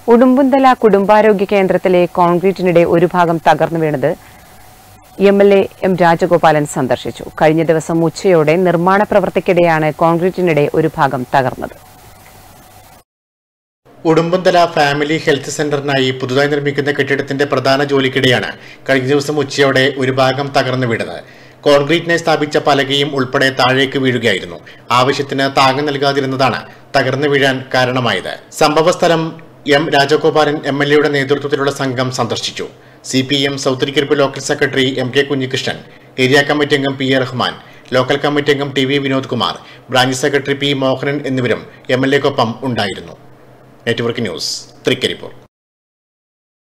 ഉടുമ്പുന്തല കുടുംബാരോഗ്യ കേന്ദ്രത്തിലെ കോൺക്രീറ്റിനിടെ ഒരു ഭാഗം തകർന്നു വീണത് M L A M Rajagopalan സന്ദർശിച്ചു കഴിഞ്ഞ ദിവസം ഉച്ചയോടെ നിർമ്മാണ പ്രവർത്തിക്കിടെയാണ് കോൺക്രീറ്റിനിടെ ഒരു ഭാഗം തകർന്നത് ഉടുമ്പന്തല ഫാമിലി ഹെൽത്ത് സെന്ററിനായി പുതുതായി നിർമ്മിക്കുന്ന കെട്ടിടത്തിന്റെ പ്രധാന ജോലിക്കിടെയാണ് കഴിഞ്ഞ ദിവസം ഉച്ചയോടെ ഒരു ഭാഗം തകർന്നു വീണത് കോൺക്രീറ്റിനെ സ്ഥാപിച്ച പലകയും ഉൾപ്പെടെ താഴേക്ക് വീഴുകയായിരുന്നു ആവശ്യത്തിന് താങ്ങ് നൽകാതിരുന്നതാണ് തകർന്നു വീഴാൻ കാരണമായത് സംഭവസ്ഥലം എം രാജഗോപാലൻ എം എൽ എയുടെ നേതൃത്വത്തിലുള്ള സംഘം സന്ദർശിച്ചു സി പി എം സൗത്തിരിക്കരിപ്പ് local secretary M K Kunhikrishnan area committee അംഗം P A Rahman local committee അംഗം T V Vinod Kumar branch secretary P Mohanan എന്നിവരും എം എൽ എക്കൊപ്പം ഉണ്ടായിരുന്നു നെറ്റ്വർക്ക് ന്യൂസ് തൃക്കരിപ്പൂർ